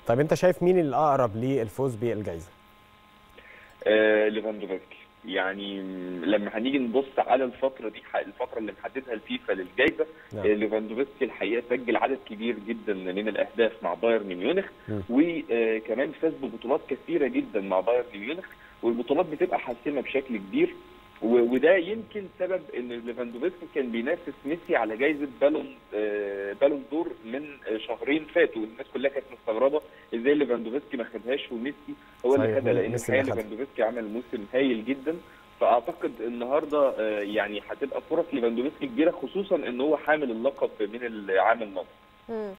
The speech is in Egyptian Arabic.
طيب انت شايف مين الاقرب للفوز بالجائزه آه ليفاندوفسكي يعني لما هنيجي نبص على الفتره دي الفتره اللي محددها الفيفا للجائزه نعم. آه ليفاندوفسكي الحقيقه سجل عدد كبير جدا من الاهداف مع بايرن ميونخ وكمان فاز ببطولات كثيره جدا مع بايرن ميونخ والبطولات بتبقى حاسمه بشكل كبير و- وده يمكن سبب ان ليفاندوفسكي كان بينافس ميسي على جائزه بالون آه، بالون دور من آه، شهرين فاتوا الناس كلها كانت مستغربه ازاي ليفاندوفسكي ما خدهاش وميسي هو اللي صحيح، خدها لان ميسي اللي الحقيقه خدها. ليفاندوفسكي عمل موسم هايل جدا فاعتقد النهارده آه، يعني هتبقى فرص ليفاندوفسكي كبيره خصوصا ان هو حامل اللقب من العام الماضي مم.